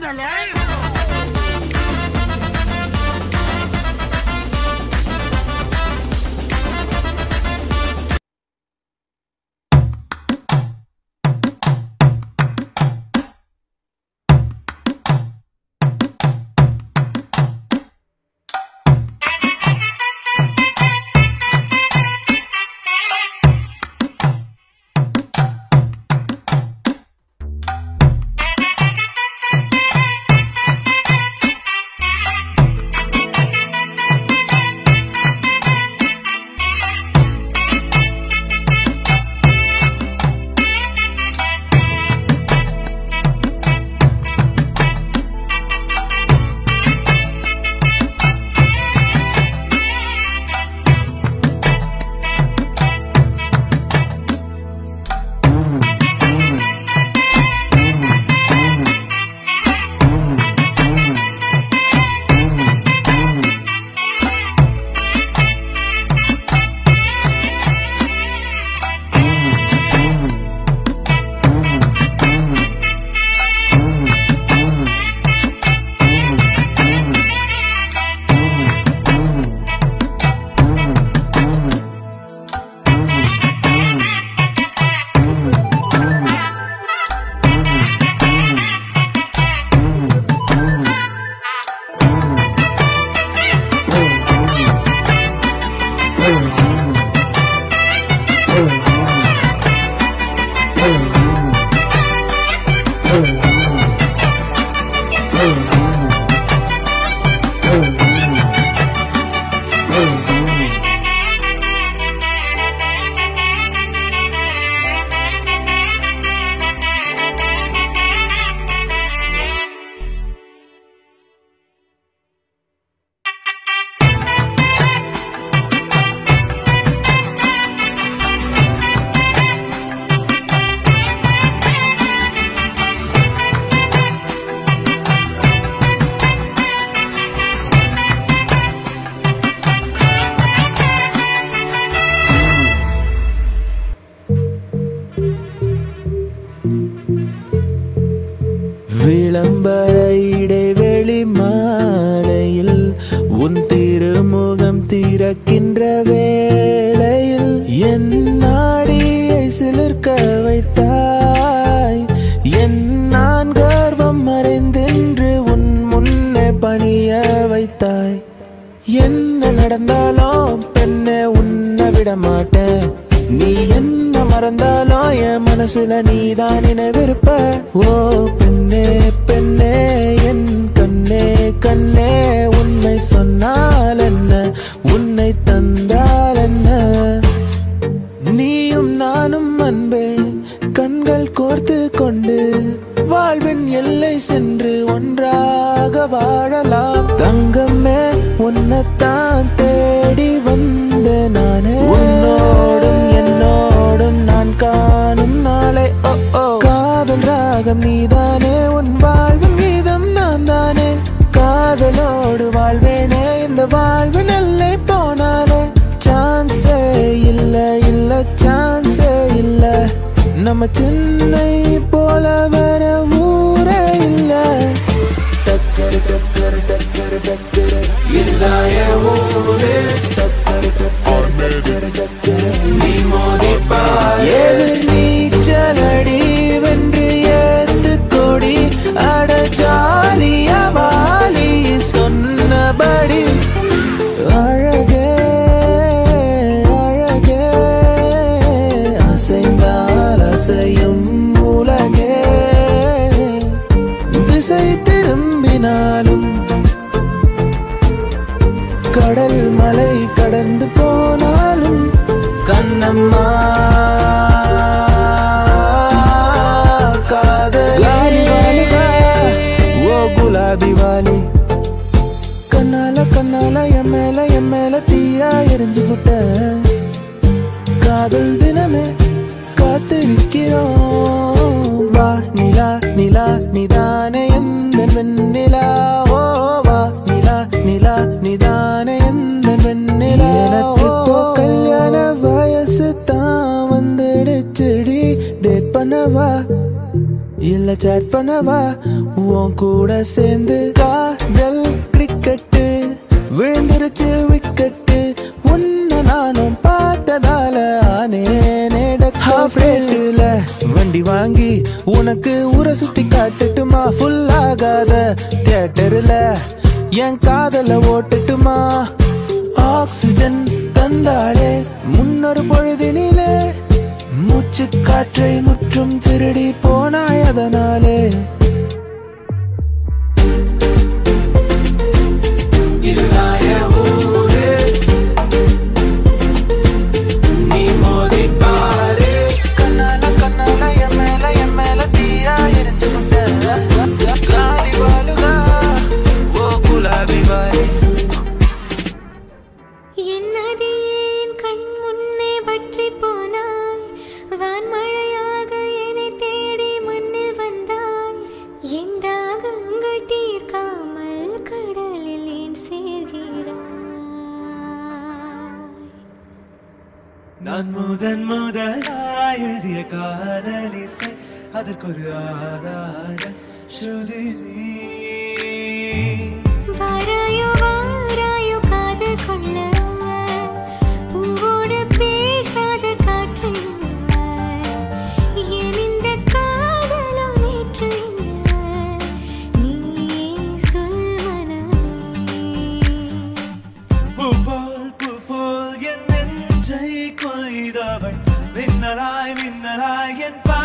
பண்ணல விளம்பர இடைவெளி மாலையில் உன் திருமுகம் திறக்கின்ற வேளையில் என் நாடியை சிலிர்க்க வைத்தாய் என் நான் கர்வம் மறைந்தென்று உன் முன்னே பணிய வைத்தாய் என்ன நடந்தாலும் பெண்ணே உன்னை விட மாட்டேன் நீ என்ன மறந்தாலும் என் மனசுல நீதான் நினைவிருப்ப ஓ பெண்ணே பெண்ணே என் கண்ணே கண்ணே உண்மை சொன்னால் என்ன உன்னை தந்தால் என்ன நீயும் நானும் அன்பே கண்கள் கோர்த்து கொண்டு வாழ்வின் எல்லை சென்று ஒன்றாக வாழலாம் தங்கமே உன்னைத்தான் தேடி வந்த நானே உன்னோடும் என்னோடும் நான் காணும் நாளை ஓ ஓ காதல் ராகம் நீதானே உன் வாழ்வின் கீதம் நான் தானே காதலோடு வாழ்வேனே இந்த வாழ்வின் எல்லை போனாலே சான்ஸே இல்ல இல்ல சான்ஸே இல்ல நம்ம சென்னை போல வர ஊரே இல்ல டக்கரு டக்கரு டக்கரு டக்கரு இல்லாய ஊரே டக்கரு டக்கரு டக்கரு டக்கரு நீ மோதிப்பா எதிர் நீச்சலடி வென்று ஏத்து கொடி அட ஜாலியா வாலி சொன்னபடி அழகே அழகே அசைந்தால் அசையும் உலகே திசை திரும்பினாலும் கடல் மலை கடந்து போனாலும் கண்ணம்மா காதலி ஓ குலாபி வாலி கண்ணால கண்ணால என் மேல என் மேல தீயா எரிஞ்சு புட்ட காதல் தினமே காத்திருக்கிறோம் வா நிலா நிலா நிதானே எந்த வெண்ணிலா ஓ வா நிலா நிலா நிதானே எந்த வெண்ணிலா எனக்கு இப்போ கல்யாண வயசு தான் வந்துடுச்சுடி டேட் பண்ணவா இல்ல சேட் பண்ணவா உன் கூட சேர்ந்து காதல் கிரிக்கெட்டு விழுந்துருச்சு விக்கெட்டு உன்னை நானும் பார்த்ததால ஆனேனே ஹாஃப் ரேட்டுல வண்டி வாங்கி உனக்கு ஊரை சுத்தி காட்டட்டுமா ஃபுல் ஆகாத தியேட்டர்ல என் காதல ஓட்டட்டுமா ஆக்சிஜன் தந்தாளே முன்னொரு பொழுதினிலே மூச்சு காற்றை முற்றும் திருடி போனாய் அதனாலே இது நாய ஊரு நீ மோதி பாரு கண்ணால கண்ணால என் மேல என் மேல தீயா எரிஞ்சு காலி வாழுதா ஓ குலாபி வாரி என்னது ஏன் கண் முன்னே பற்றி போனாய் வான்மழையாக என்னை தேடி மண்ணில் வந்தாய் என் தாகங்கள் தீர்க்காமல் கடலில் ஏன் சேர்கிறாய் நான் முதன் முதலாய் எழுதிய காதலிசை அதற்கொரு ஆதார ஸ்ருதி நீ வாராயோ வாராயோ காதல் கொள்ள பூவோடு பேசாத காற்று என் இந்த காதலும் நேற்று என்ன நீயே சொல் மனமே பூ போல் பூ போல் என் நெஞ்சை கொய்தவள் மின்னலாய் மின்னலாய் என் பா